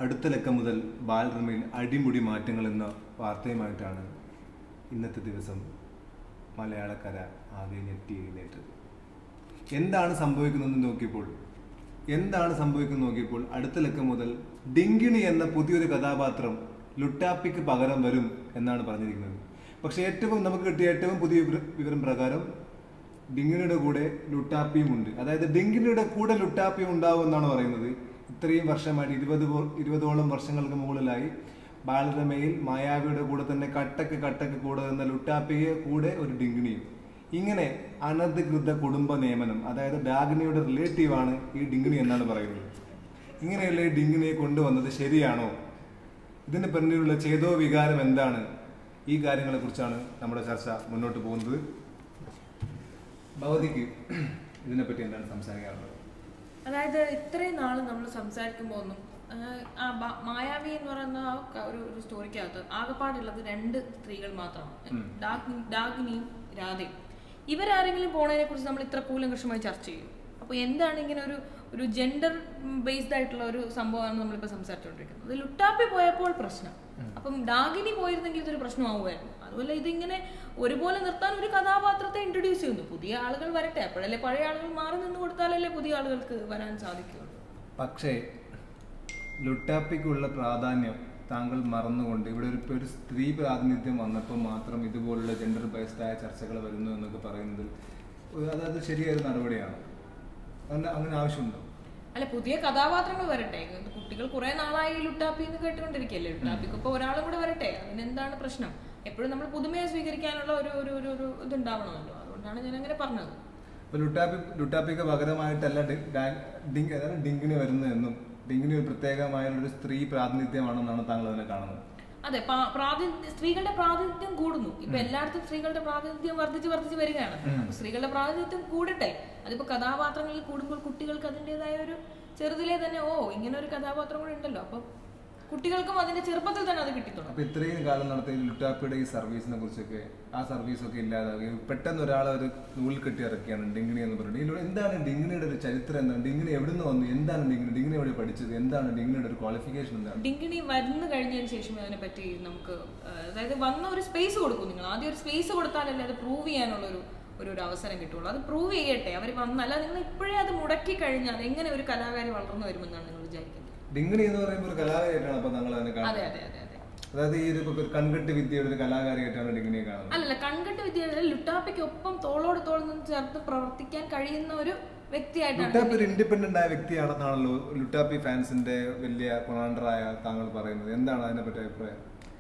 അടുത്ത ലക്കം മുതൽ ബാലരമയിൽ അടിമുടി മാറ്റങ്ങൾ എന്ന വാർത്തയുമായിട്ടാണ് ഇന്നത്തെ ദിവസം മലയാളക്കര ആകെ ഞെട്ടി എഴുന്നേറ്റത് എന്താണ് സംഭവിക്കുന്നതെന്ന് നോക്കിയപ്പോൾ എന്താണ് സംഭവിക്കുന്നത് നോക്കിയപ്പോൾ അടുത്ത ലക്കം മുതൽ ഡിങ്കിണി എന്ന പുതിയൊരു കഥാപാത്രം ലുട്ടാപ്പിക്ക് പകരം വരും എന്നാണ് പറഞ്ഞിരിക്കുന്നത് പക്ഷേ ഏറ്റവും നമുക്ക് കിട്ടിയ ഏറ്റവും പുതിയ വിവര- വിവരം പ്രകാരം ഡിങ്കിണിയുടെ കൂടെ ലുട്ടാപ്പിയും ഉണ്ട് അതായത് ഡിങ്കിണിയുടെ കൂടെ ലുട്ടാപ്പിയും ഉണ്ടാവും എന്നാണ് പറയുന്നത് ഇത്രയും വർഷമായിട്ട് ഇരുപത് പോ- ഇരുപതോളം വർഷങ്ങൾക്ക് മുകളിലായി ബാലരമയിൽ മായാവിയുടെ കൂടെ തന്നെ കട്ടക്ക് കട്ടക്ക് കൂടെ നിന്ന ലുട്ടാപ്പിയെ കൂടെ ഒരു ഡിങ്കിണിയും ഇങ്ങനെ അനധികൃത കുടുംബ നിയമനം അതായത് ഡാഗിനിയുടെ റിലേറ്റീവ് ആണ് ഈ ഡിങ്കിണി എന്നാണ് പറയുന്നത് ഇങ്ങനെയുള്ള ഈ ഡിങ്കിണിയെ കൊണ്ടുവന്നത് ശരിയാണോ ഇതിന് പിന്നിലുള്ള ചേതോ വികാരം എന്താണ് ഈ കാര്യങ്ങളെ കുറിച്ചാണ് നമ്മുടെ ചർച്ച മുന്നോട്ട് പോകുന്നത് ഭഗവതിക്ക് ഇതിനെപ്പറ്റി എന്താണ് സംസാരിക്കാറുള്ളത് അതായത് ഇത്രയും നാൾ നമ്മൾ സംസാരിക്കുമ്പോൾ ഒന്നും ആ, ആ ബ- മായാവി എന്ന് പറയുന്ന ആ ക- ഒരു ഒരു സ്റ്റോറിക്കകത്ത് ആകെപ്പാടുള്ളത് രണ്ട് സ്ത്രീകൾ മാത്രമാണ് ഡാഗ്നി- ഡാഗ്നിയും രാധയും ഇവരാരെങ്കിലും പോണതിനെ കുറിച്ച് നമ്മൾ ഇത്ര കൂലങ്കഷമായി ചർച്ച ചെയ്യും അപ്പോൾ എന്താണ് ഇങ്ങനെ ഒരു ഒരു ജെൻഡർ ബേസ്ഡ് ആയിട്ടുള്ള ഒരു സംഭവമാണ് നമ്മളിപ്പോൾ സംസാരിച്ചുകൊണ്ടിരിക്കുന്നത് ലുട്ടാപ്പി പോയപ്പോൾ പ്രശ്നം അപ്പം ഡാഗിനി പോയിരുന്നെങ്കിൽ ഇതൊരു പ്രശ്നമാവുമായിരുന്നു അതുപോലെ ഇതിങ്ങനെ ഒരുപോലെ നിർത്താൻ ഒരു കഥാപാത്രത്തെ ഇൻട്രൊഡ്യൂസ് ചെയ്യുന്നു പുതിയ ആളുകൾ വരട്ടെ അപ്പോഴല്ലേ പഴയ ആളുകൾ മാറി നിന്ന് കൊടുത്താലല്ലേ പുതിയ ആളുകൾക്ക് വരാൻ സാധിക്കുകയുള്ളൂ പക്ഷേ ലുട്ടാപ്പിക്കുള്ള പ്രാധാന്യം താങ്കൾ മറന്നുകൊണ്ട് ഇവിടെ ഒരു ഒരു സ്ത്രീ പ്രാതിനിധ്യം വന്നപ്പോൾ മാത്രം ഇതുപോലുള്ള ജെൻഡർ ബേസ്ഡ് ആയ ചർച്ചകൾ വരുന്നു എന്നൊക്കെ പറയുന്നതിൽ ഒരു- അതായത് ശരിയായ ഒരു നടപടിയാണ് അങ്ങനെ അങ്ങനെ ആവശ്യമുണ്ടോ അല്ല പുതിയ കഥാപാത്രങ്ങൾ വരട്ടെ ഇത് കുട്ടികൾ കുറെ നാളായി ലുട്ടാപ്പി എന്ന് കേട്ടുകൊണ്ടിരിക്കുകയല്ലേ ലുട്ടാപ്പിക്ക് ഇപ്പൊ ഒരാളും കൂടെ വരട്ടെ അതിനെന്താണ് പ്രശ്നം എപ്പോഴും നമ്മൾ പുതുമയെ സ്വീകരിക്കാനുള്ള ഒരു ഒരു ഒരു ഒരു ഇതുണ്ടാവണമല്ലോ അതുകൊണ്ടാണ് ഞാൻ അങ്ങനെ പറഞ്ഞത് അപ്പൊ ലുട്ടാപ്പി ലുട്ടാപ്പിക്ക് പകരമായിട്ടല്ല ഡി- ഡാ- ഡിങ് അതായത് ഡിങ്കിന് വരുന്നതെന്നും ഡിങ്കിന് ഒരു പ്രത്യേകമായുള്ള ഒരു സ്ത്രീ പ്രാതിനിധ്യമാണെന്നാണ് താങ്കൾ അതിനെ കാണുന്നത് അതെ പാ- പ്രാതിനിധ്യ സ്ത്രീകളുടെ പ്രാതിനിധ്യം കൂടുന്നു ഇപ്പൊ എല്ലായിടത്തും സ്ത്രീകളുടെ പ്രാതിനിധ്യം വർദ്ധിച്ച് വർദ്ധിച്ച് വരികയാണ് അപ്പൊ സ്ത്രീകളുടെ പ്രാതിനിധ്യം കൂടട്ടെ അതിപ്പോ കഥാപാത്രങ്ങളിൽ കൂടുമ്പോൾ കുട്ടികൾക്ക് അതിൻ്റെതായ ഒരു ചെറുതിലെ തന്നെ ഓ ഇങ്ങനെ ഒരു കഥാപാത്രം കൂടെ ഉണ്ടല്ലോ അപ്പൊ കുട്ടികൾക്കും അതിന്റെ ചെറുപ്പത്തിൽ തന്നെ അത് കിട്ടിത്തുള്ളൂ അപ്പൊ ഇത്രയും കാലം നടത്തിയ ലുട്ടാപ്പിയുടെ ഈ സർവീസിനെ കുറിച്ചൊക്കെ ആ സർവീസൊക്കെ ഇല്ലാതാവുകയും പെട്ടെന്ന് ഒരാളെ ഒരു നൂൽ കെട്ടി ഇറക്കിയാണ് ഡിങ്ങിണി എന്ന് പറയുന്നത് ഇതിലൂടെ എന്താണ് ഡിങ്ങിണിയുടെ ഒരു ചരിത്രം എന്താണ് ഡിങ്ങിണി എവിടെ നിന്ന് വന്നു എന്താണ് ഡിങ്ങിണി ഡിങ്ങിണി എവിടെ പഠിച്ചത് എന്താണ് ഡിങ്ങിണിയുടെ ഒരു ക്വാളിഫിക്കേഷൻ എന്താണ് ഡിങ്കിണി വന്നു കഴിഞ്ഞതിന് ശേഷം അതിനെപ്പറ്റി നമുക്ക് ആ, അതായത് വന്ന ഒരു സ്പേസ് കൊടുക്കും നിങ്ങൾ ആദ്യം ഒരു സ്പേസ് കൊടുത്താലല്ലേ അത് പ്രൂവ് ചെയ്യാനുള്ള ഒരു ഒരു ഒരു അവസരം കിട്ടുള്ളൂ അത് പ്രൂവ് ചെയ്യട്ടെ അവർ വന്നല്ല നിങ്ങൾ ഇപ്പോഴേ അത് മുടക്കി കഴിഞ്ഞാൽ എങ്ങനെ ഒരു കലാകാരി വളർന്നു വരുമെന്നാണ് നിങ്ങൾ വിചാരിക്കുന്നത് ഡിങ്ങിണി എന്ന് പറയുമ്പോൾ ഒരു കലാകാരിയായിട്ടാണ് അപ്പൊ താങ്കൾ അതിനെ അതെ കാണുന്നത് അതെ അതെ അതെ അതായത് ഈ ഒരു ഒരു കൺകെട്ട് വിദ്യയുടെ ഒരു കലാകാരിയായിട്ടാണ് ഡിങ്ങിണിയെ കാണുന്നത് അല്ലല്ല കൺകെട്ട് വിദ്യയിൽ ലുട്ടാപ്പിക്കൊപ്പം തോളോട് തോൾ നിന്ന് ചേർത്ത് പ്രവർത്തിക്കാൻ കഴിയുന്ന ഒരു വ്യക്തിയായിട്ടാണ് ലുട്ടാപ്പി ഒരു ഇൻഡിപെൻഡന്റ് ആയ വ്യക്തിയാണെന്നാണല്ലോ ലുട്ടാപ്പി ഫാൻസിന്റെ വലിയ കൊണാണ്ടറായ താങ്കൾ പറയുന്നത് എന്താണ് അതിനെ പറ്റി അഭിപ്രായം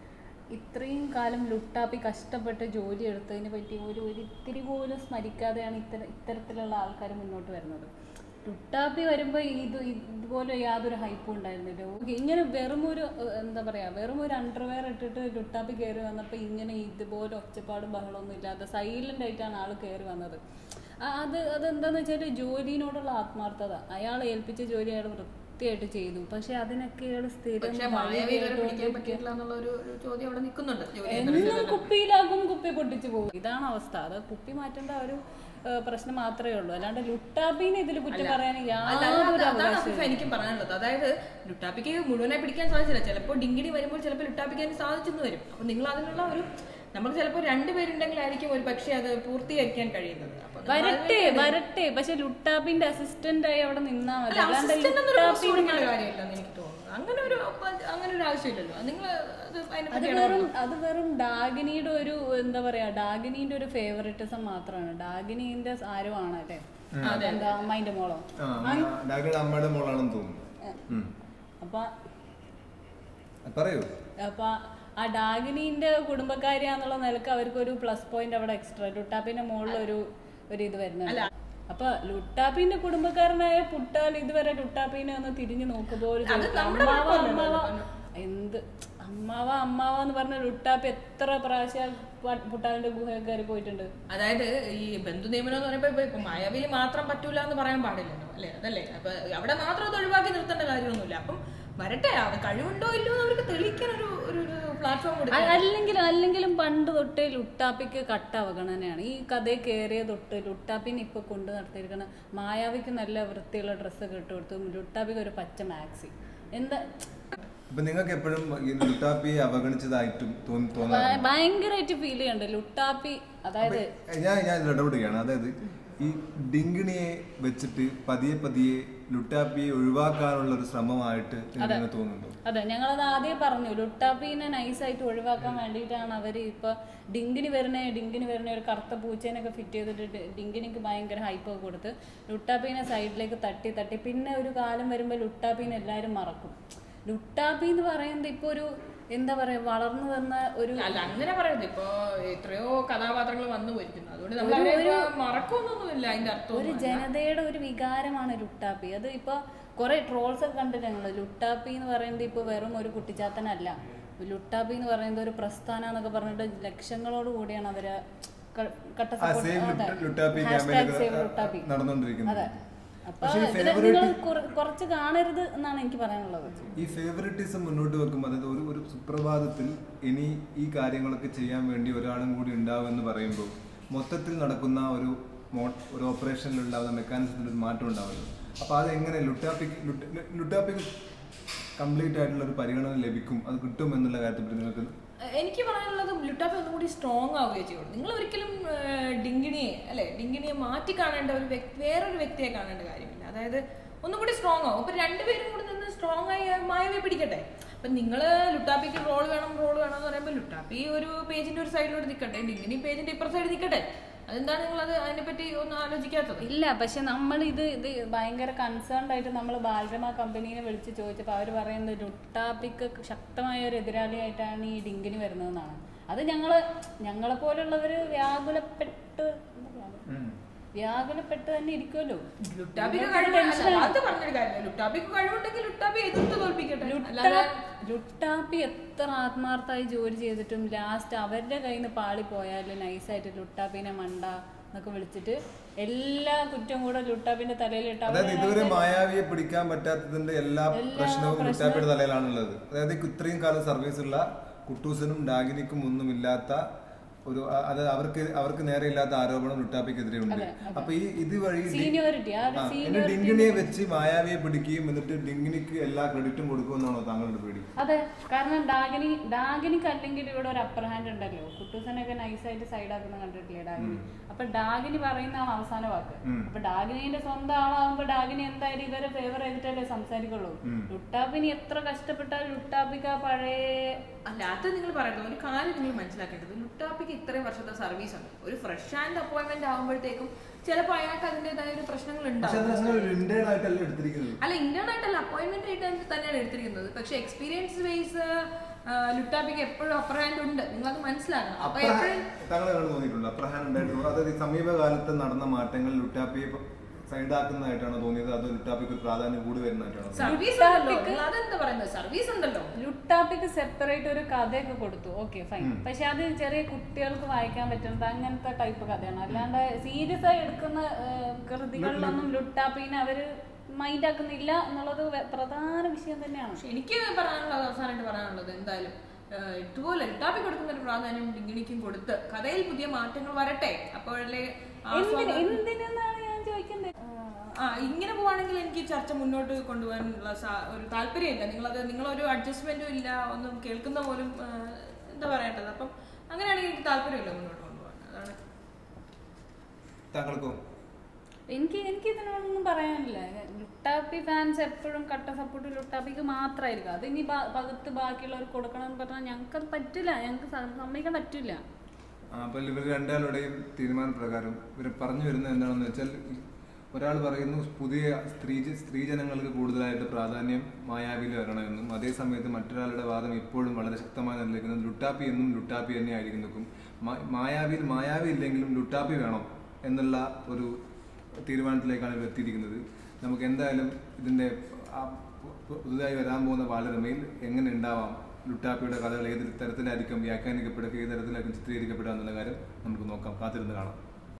ഇത്രയും കാലം ലുട്ടാപ്പി കഷ്ടപ്പെട്ട് ജോലി എടുത്തതിനെ പറ്റി ഒരു ഒരു ഇത്തിരി പോലും സ്മരിക്കാതെയാണ് ഇത്തര ഇത്തരത്തിലുള്ള ആൾക്കാർ മുന്നോട്ട് വരുന്നത് ലുട്ടാപ്പി വരുമ്പോൾ ഇത് ഇതുപോലെ യാതൊരു ഹൈപ്പും ഉണ്ടായിരുന്നില്ല ഓക്കേ, ഇങ്ങനെ വെറും ഒരു ഏഹ്, എന്താ പറയാ വെറും ഒരു അണ്ടർവെയർ ഇട്ടിട്ട് ലുട്ടാപ്പി കയറി വന്നപ്പോൾ ഇങ്ങനെ ഇതുപോലെ ഒച്ചപ്പാടും ബഹളമൊന്നും ഇല്ലാതെ സൈലന്റ് ആയിട്ടാണ് ആൾ കയറി വന്നത് ആ, അത് അതെന്താന്ന് വെച്ചാൽ ജോലിനോടുള്ള ആത്മാർത്ഥത അയാൾ ഏൽപ്പിച്ച ജോലി അയാൾ വൃത്തിയായിട്ട് ചെയ്തു പക്ഷെ അതിനൊക്കെ അയാൾ സ്ഥിരം പക്ഷെ മായാവി ഇവരെ പിടിക്കാൻ പറ്റിയിട്ടില്ല എന്നുള്ള ഒരു ഒരു ചോദ്യം അവിടെ നിൽക്കുന്നുണ്ട് ജോലി എന്നും കുപ്പിയിലാകും കുപ്പി പൊട്ടിച്ചു പോകും ഇതാണ് അവസ്ഥ അത് കുപ്പി മാറ്റേണ്ട ഒരു ഏഹ്, പ്രശ്നം മാത്രമേ ഉള്ളൂ അല്ലാണ്ട് ലുട്ടാബീനെ ഇതിൽ കുറ്റം പറയാൻ അല്ല, യാതൊരു അതാണ് അവകാശവും അഫീഫ എനിക്കും പറയാനുള്ളത് അതായത് ലുട്ടാപ്പിക്ക് മുഴുവനായി പിടിക്കാൻ സാധിച്ചില്ല ചിലപ്പോൾ ഡിങ്കിടി വരുമ്പോൾ ചിലപ്പോൾ ലുട്ടാപ്പിക്ക് അതിന് സാധിച്ചെന്ന് വരും അപ്പൊ നിങ്ങൾ അതിനുള്ള ഒരു നമുക്ക് ചിലപ്പോൾ രണ്ടുപേരുണ്ടെങ്കിലായിരിക്കും ഒരു പക്ഷേ അത് പൂർത്തീകരിക്കാൻ കഴിയുന്നത് അപ്പൊ നിങ്ങൾ വരട്ടെ വരട്ടെ പക്ഷെ ലുട്ടാപ്പിന്റെ അസിസ്റ്റന്റ് ആയി അവിടെ നിന്നാ മതി അല്ല, അല്ലാണ്ട് assistant എന്നൊരു post ലുട്ടാപ്പി കൊടുക്കേണ്ട കാര്യമില്ലെന്ന് എനിക്ക് തോന്നുന്നു അങ്ങനെ ഒരു അങ്ങനെ ഒരു ആവശ്യമില്ലല്ലോ നിങ്ങൾ അത് അത് അതിനെപ്പറ്റി വെറും അത് വെറും ഡാഗിനിയുടെ ഒരു എന്താ പറയാ ഡാഗിനിന്റെ ഒരു ഫേവറിറ്റിസം മാത്രമാണ് ഡാഗിനിന്റെ ആരോ ആണ് അല്ലേ എന്താ അമ്മേന്റെ മോളോ ആ ഡാഗിയുടെ അമ്മയുടെ മോളാണെന്ന് തോന്നുന്നു ഉം. അപ്പൊ അത് പറയൂ അപ്പൊ ആ ഡാഗിനീന്റെ കുടുംബക്കാരിയാന്നുള്ള നിലക്ക് അവർക്ക് ഒരു പ്ലസ് പോയിന്റ് അവിടെ എക്സ്ട്രാ ലുട്ടാപ്പിന്റെ മുകളിൽ ഒരു ഒരു ഇത് വരുന്നുണ്ട് അപ്പൊ ലുട്ടാപ്പിന്റെ കുടുംബക്കാരനായ പുട്ടാൽ ഇതുവരെ ലുട്ടാപ്പിനെ ഒന്ന് തിരിഞ്ഞു നോക്കുമ്പോൾ ഒരു ചോദിക്കും, അമ്മാവ അമ്മാവ എന്ത് അമ്മാവ അമ്മാവ എന്ന് പറഞ്ഞ ലുട്ടാപ്പി എത്ര പ്രാവശ്യം പ- പുട്ടാലിന്റെ ഗുഹ കയറി പോയിട്ടുണ്ട് അതായത് ഈ ബന്ധു നിയമനം എന്ന് പറയുമ്പോൾ ഇപ്പൊ- ഇപ്പൊ മായാവിയിൽ മാത്രം പറ്റൂല എന്ന് പറയാൻ പാടില്ലല്ലോ അല്ലേ അതല്ലേ അപ്പൊ അവിടെ മാത്രം അത് ഒഴിവാക്കി നിർത്തേണ്ട കാര്യമൊന്നുമില്ല അപ്പം വരട്ടെ അത് കഴിവുണ്ടോ ഇല്ലയോ എന്ന് അവർക്ക് തെളിയിക്കാൻ ഒരു ഒരു പ്ലാറ്റ്ഫോം കൊടുക്കും അ- അല്ലെങ്കിലും അല്ലെങ്കിലും പണ്ട് തൊട്ടേ ലുട്ടാപ്പിക്ക് കട്ട അവഗണനയാണ് ഈ കഥയിൽ കയറിയ തൊട്ട് ലുട്ടാപ്പിനെ ഇപ്പൊ കൊണ്ടു നടത്തിയിരിക്കുന്ന മായാവിക്ക് നല്ല വൃത്തിയുള്ള ഡ്രസ്സൊക്കെ ഇട്ട് കൊടുത്തു ലുട്ടാപ്പിക്ക് ഒരു പച്ച മാക്സി എന്താ ഇപ്പൊ നിങ്ങൾക്ക് എപ്പോഴും ഈ ലുട്ടാപ്പിയെ അവഗണിച്ചതായിട്ടും തോന്നി തോന്നാറുണ്ട് ഭ- ഭയങ്കരമായിട്ട് ഫീൽ ചെയ്യുന്നുണ്ട് ലുട്ടാപ്പി അതായത് ഞാൻ ഞാൻ ഇതിൽ ഇടപെടുകയാണ് അതായത് ഈ ഡിങ്കിണിയെ വെച്ചിട്ട് പതിയെ പതിയെ ലുട്ടാപ്പിയെ ഒഴിവാക്കാനുള്ള ഒരു ശ്രമമായിട്ട് നിങ്ങൾക്ക് തോന്നുന്നുണ്ടോ അതെ ഞങ്ങളത് ആദ്യം പറഞ്ഞു ലുട്ടാപ്പീനെ നൈസായിട്ട് ഒഴിവാക്കാൻ വേണ്ടിയിട്ടാണ് അവർ ഇപ്പൊ ഡിങ്കിന് വരുന്ന ഡിങ്കിന് വരുന്ന ഒരു കറുത്ത പൂച്ചേനൊക്കെ ഫിറ്റ് ചെയ്തിട്ട് ഡി- ഡിങ്കിനിക്ക് ഭയങ്കര ഹൈപ്പ് ഒക്കെ കൊടുത്ത് ലുട്ടാപ്പീനെ സൈഡിലേക്ക് തട്ടി തട്ടി പിന്നെ ഒരു കാലം വരുമ്പോൾ ലുട്ടാപ്പീനെ എല്ലാവരും മറക്കും ലുട്ടാപ്പി എന്ന് പറയുന്നത് ഇപ്പൊ ഒരു എന്താ പറയാ വളർന്നു വന്ന ഒരു അല്ല അങ്ങനെ പറയുന്നത് ഇപ്പൊ എത്രയോ കഥാപാത്രങ്ങൾ വന്നു പോയിരിക്കുന്നു അതുകൊണ്ട് നമ്മൾ അവരെ ഇപ്പൊ മറക്കൊന്നൊന്നുമില്ല അതിന്റെ അർത്ഥം ഒരു ജനതയുടെ ഒരു വികാരമാണ് ലുട്ടാപ്പി അത് ഇപ്പൊ കുറെ ട്രോൾസ് ഒക്കെ കണ്ടിട്ട് ഞങ്ങള് ലുട്ടാപ്പി എന്ന് പറയുന്നത് ഇപ്പൊ വെറും ഒരു കുട്ടിച്ചാത്തനല്ല ലുട്ടാപ്പി എന്ന് പറയുന്നത് ഒരു പ്രസ്ഥാനം എന്നൊക്കെ പറഞ്ഞിട്ട് ലക്ഷങ്ങളോട് കൂടിയാണ് അവര് ക- കട്ട ആ support- സേവ് അതെ. Luttappi Hashtag campaign save Luttappi. നടന്നുകൊണ്ടിരിക്കുന്നത് അതെ അപ്പൊ പക്ഷേ ഈ ഇതില് favourite- നിങ്ങൾ കുറച്ച് കാണരുത് എന്നാണ് എനിക്ക് പറയാനുള്ളത് ഈ ഫേവറിറ്റിസം മുന്നോട്ട് വെക്കുമ്പോൾ അതായത് ഒരു ഒരു സുപ്രഭാതത്തിൽ ഇനി ഈ കാര്യങ്ങളൊക്കെ ചെയ്യാൻ വേണ്ടി ഒരാളും കൂടി ഉണ്ടാവുമെന്ന് പറയുമ്പോൾ മൊത്തത്തിൽ നടക്കുന്ന ഒരു മോ- ഒരു ഓപ്പറേഷനിലുണ്ടാവുന്ന മെക്കാനിസത്തിൽ ഒരു മാറ്റം ഉണ്ടാവുമല്ലോ അപ്പോൾ അത് എങ്ങനെ ലുട്ടാപ്പിക്ക് ലുട്ട- ലു- ലുട്ടാപ്പിക്ക് കംപ്ലീറ്റ് ആയിട്ടുള്ള ഒരു പരിഗണന ലഭിക്കും അത് കിട്ടും എന്നുള്ള കാര്യത്തിൽ പറ്റി നിങ്ങൾക്ക് എനിക്ക് പറയാനുള്ളത് ലുട്ടാപ്പി ഒന്നും കൂടി സ്ട്രോങ് ആവുകയും ചെയ്യുള്ളൂ നിങ്ങൾ ഒരിക്കലും ഏഹ്, ഡിങ്കിണിയെ അല്ലെ ഡിങ്കിണിയെ മാറ്റി കാണേണ്ട ഒരു വ്യക്തി വേറൊരു വ്യക്തിയെ കാണേണ്ട കാര്യമില്ല അതായത് ഒന്നും കൂടി സ്ട്രോങ് ആവും അപ്പൊ രണ്ടുപേരും കൂടി നിന്ന് സ്ട്രോങ് ആയി മായവെ പിടിക്കട്ടെ അപ്പൊ നിങ്ങൾ ലുട്ടാപ്പിക്ക് റോൾ വേണം റോൾ വേണം എന്ന് പറയുമ്പോൾ ലുട്ടാപ്പി ഒരു പേജിന്റെ ഒരു സൈഡിലോട്ട് നിൽക്കട്ടെ ഡിങ്കിണി പേജിന്റെ ഇപ്പുറ സൈഡ് നിൽക്കട്ടെ അതെന്താണ് നിങ്ങൾ അത് അതിനെപ്പറ്റി ഒന്നും ആലോചിക്കാത്തത് ഇല്ല പക്ഷെ നമ്മൾ ഇത് ഇത് ഭയങ്കര കൺസേൺഡ് ആയിട്ട് നമ്മൾ ബാലരമ കമ്പനീനെ വിളിച്ച് ചോദിച്ചപ്പോൾ അവർ പറയുന്നത് ലുട്ടാപ്പിക്ക് ശക്തമായ ഒരു എതിരാളിയായിട്ടാണ് ഈ ഡിങ്കിന് വരുന്നതെന്നാണ് അത് ഞങ്ങള് ഞങ്ങളെ പോലുള്ളവര് വ്യാകുലപ്പെട്ട് എന്താ പറയാ? വ്യാകുലപ്പെട്ട് തന്നെ ഇരിക്കുമല്ലോ ലുട്ടാപ്പിക്ക് കഴിവ് അത് പറഞ്ഞൊരു കാര്യമില്ല ലുട്ടാപ്പിക്ക് കഴിവുണ്ടെങ്കിൽ ലുട്ടാപ്പി എതിർത്ത് തോൽപ്പിക്കട്ടെ അല്ലാതെ ലുട്ടാപ്പി എത്ര ആത്മാർത്ഥമായി ജോലി ചെയ്തിട്ടും ലാസ്റ്റ് അവരുടെ കയ്യിൽ നിന്ന് പാളി പോയാലും നൈസായിട്ട് ലുട്ടാപ്പിനെ മണ്ട എന്നൊക്കെ വിളിച്ചിട്ട് എല്ലാ കുറ്റം കൂടെ ലുട്ടാപ്പിന്റെ തലയിലിട്ട് അതായത് ഇതുവരെ മായാവിയെ പിടിക്കാൻ പറ്റാത്തതിന്റെ എല്ലാ പ്രശ്നവും ലുട്ടാപ്പിയുടെ തലയിലാണുള്ളത് അതായത് ഇത്രയും കാലം സർവീസ് ഉള്ള കുട്ടൂസിനും ഡാഗിനിക്കും ഒന്നും ഇല്ലാത്ത ഒരു അ- അത് അവർക്ക് അവർക്ക് നേരെ ഇല്ലാത്ത ആരോപണം ലുട്ടാപ്പിക്കെതിരെ ഉണ്ട് അപ്പൊ ഈ ഇതുവഴി ഡി- സീനിയോറിറ്റി ആ ആ, എന്നിട്ട് ഡിങ്കിണിയെ വെച്ച് മായാവിയെ പിടിക്കുകയും എന്നിട്ട് ഡിങ്കിണിക്ക് എല്ലാ ക്രെഡിറ്റും കൊടുക്കുമെന്നാണോ താങ്കളുടെ പേടി അതെ കാരണം ഡാഗിനി ഡാഗിനിക്ക് അല്ലെങ്കിൽ ഇവിടെ ഒരു അപ്പർ ഹാൻഡ് ഉണ്ടല്ലോ കുട്ടൂസനൊക്കെ നൈസായിട്ട് സൈഡ് ആക്കുന്ന കണ്ടിട്ടില്ലേ ഡാഗിനി അപ്പൊ ഡാഗിനി പറയുന്നതാണ് അവസാന വാക്ക് അപ്പൊ ഡാഗിനിന്റെ സ്വന്തം ആളാകുമ്പോ ഡാഗിനി എന്തായാലും ഇവരെ ഫേവർ ചെയ്തിട്ടല്ലേ സംസാരിക്കുള്ളൂ ലുട്ടാപ്പിനി എത്ര കഷ്ടപ്പെട്ടാൽ ലുട്ടാപ്പിക്ക് ആ പഴയ അല്ല അത് നിങ്ങൾ പറയുന്നത് ഒരു കാര്യം നിങ്ങൾ മനസ്സിലാക്കേണ്ടത് ലുട്ടാപ്പിക്ക് ഇത്രയും വർഷത്തെ സർവീസ് ഉണ്ട് ഒരു ഫ്രഷ് ആൻഡ് അപ്പോയിന്റ്മെന്റ് ആകുമ്പോഴത്തേക്കും ചിലപ്പോൾ അയാൾക്ക് അതിൻ്റെതായ ഒരു പ്രശ്നങ്ങൾ പക്ഷെ ഉണ്ടാവും അത് അങ്ങനെ ഒരു ഇന്റേൺ ആയിട്ടല്ല എടുത്തിരിക്കുന്നത് അല്ല ഇന്റേൺ ആയിട്ടല്ല അപ്പോയിന്റ്മെന്റ് ആയിട്ട് തന്നെയാണ് എടുത്തിരിക്കുന്നത് പക്ഷെ എക്സ്പീരിയൻസ് വൈസ് ലുട്ടാപ്പിക്ക് എപ്പോഴും അപ്പർ ഹാൻഡ് ഉണ്ട് നിങ്ങൾ അത് മനസ്സിലാക്കണം അപ്പൊ എപ്പോഴും താങ്കളെ കണ്ടു തോന്നിയിട്ടുണ്ട് അപ്രഹാൻ ഉണ്ടായിട്ടുള്ളൂ അതായത് ഈ സമീപകാലത്ത് നടന്ന മാറ്റങ്ങൾ ലുട്ടാപ്പിയെ സൈഡാക്കുന്നതായിട്ടാണോ തോന്നിയത് അതോ ലുട്ടാപ്പിക്ക് ഒരു പ്രാധാന്യം കൂടി വരുന്നതായിട്ടാണോ സർവീസ് ഉണ്ടല്ലോ നിങ്ങൾ അതെന്താ പറയുന്നത് സർവീസ് ഉണ്ടല്ലോ ലുട്ടാപ്പിക്ക് സെപ്പറേറ്റ് ഒരു കഥയൊക്കെ കൊടുത്തു ഓക്കെ ഫൈൻ പക്ഷെ അത് ചെറിയ കുട്ടികൾക്ക് വായിക്കാൻ പറ്റുന്നത് അങ്ങനത്തെ ടൈപ്പ് കഥയാണ് അല്ലാണ്ട് സീരിയസ് ആയി എടുക്കുന്ന ഏഹ്, കൃതികളിലൊന്നും ലുട്ടാപ്പിനെ അവര് മൈൻഡ് ആക്കുന്നില്ല എന്നുള്ളത് വെ- പ്രധാന വിഷയം തന്നെയാണ് പക്ഷെ എനിക്ക് പറയാനുള്ളത് അവസാനമായിട്ട് പറയാനുള്ളത് എന്തായാലും ഏഹ്, ഇതുപോലെ ലുട്ടാപ്പി കൊടുക്കുന്ന ഒരു പ്രാധാന്യം ഡിങ്കിണിക്കും കൊടുത്ത് കഥയിൽ പുതിയ മാറ്റങ്ങൾ വരട്ടെ അപ്പോഴല്ലേ എന്തിന് ആസ്വാദകർക്ക് എന്തിനെന്നാണ് ഞാൻ ചോദിക്കുന്നത് ആ ഇങ്ങനെ പോവാണെങ്കിൽ എനിക്ക് ചർച്ച മുന്നോട്ട് കൊണ്ടുപോകാനുള്ള സാ- ഒരു താല്പര്യമില്ല നിങ്ങളത് നിങ്ങളൊരു അഡ്ജസ്റ്റ്മെന്റും ഇല്ല ഒന്നും കേൾക്കുന്ന പോലും ആ, എന്താ പറയേണ്ടത് അപ്പം അങ്ങനെയാണെങ്കിൽ എനിക്ക് താല്പര്യമില്ല മുന്നോട്ട് കൊണ്ടുപോകാൻ അതാണ് താങ്കൾക്കോ എനിക്ക് എനിക്ക് ഇതിനോടൊന്നും പറയാനില്ല ലുട്ടാപ്പി ഫാൻസ് എപ്പോഴും കട്ട സപ്പോർട്ട് ലുട്ടാപ്പിക്ക് മാത്രമായിരിക്കും അത് ഇനി ബ- പകുത്ത് ബാക്കിയുള്ളവർക്ക് കൊടുക്കണം എന്ന് പറഞ്ഞാൽ ഞങ്ങൾക്ക് അത് പറ്റില്ല ഞങ്ങൾക്ക് സ- സമ്മതിക്കാൻ പറ്റില്ല ആ, അപ്പോൾ ഇവർ രണ്ടാളുടെയും തീരുമാനപ്രകാരം ഇവർ പറഞ്ഞു വരുന്നത് എന്താണെന്ന് വെച്ചാൽ ഒരാൾ പറയുന്നു പുതിയ സ്ത്രീ സ്ത്രീജനങ്ങൾക്ക് കൂടുതലായിട്ട് പ്രാധാന്യം മായാവിയിൽ വരണമെന്നും അതേ സമയത്ത് മറ്റൊരാളുടെ വാദം ഇപ്പോഴും വളരെ ശക്തമായി നിലനിൽക്കുന്നത് ലുട്ടാപ്പി എന്നും ലുട്ടാപ്പി തന്നെ ആയിരിക്കും നിൽക്കും മാ- മായാവിയിൽ മായാവി ഇല്ലെങ്കിലും ലുട്ടാപ്പി വേണം എന്നുള്ള ഒരു തീരുമാനത്തിലേക്കാണ് ഇവർ എത്തിയിരിക്കുന്നത് നമുക്ക് എന്തായാലും ഇതിൻ്റെ ആ പു- പു- പുതുതായി വരാൻ പോകുന്ന ബാലരമയിൽ എങ്ങനെ ഉണ്ടാവാം ലുട്ടാപ്പിയുടെ കഥകൾ ഏത് തരത്തിലായിരിക്കും വ്യാഖ്യാനിക്കപ്പെടുക ഏത് തരത്തിലായിരിക്കും ചിത്രീകരിക്കപ്പെടുക എന്നുള്ള കാര്യം നമുക്ക് നോക്കാം കാത്തിരുന്ന് കാണാം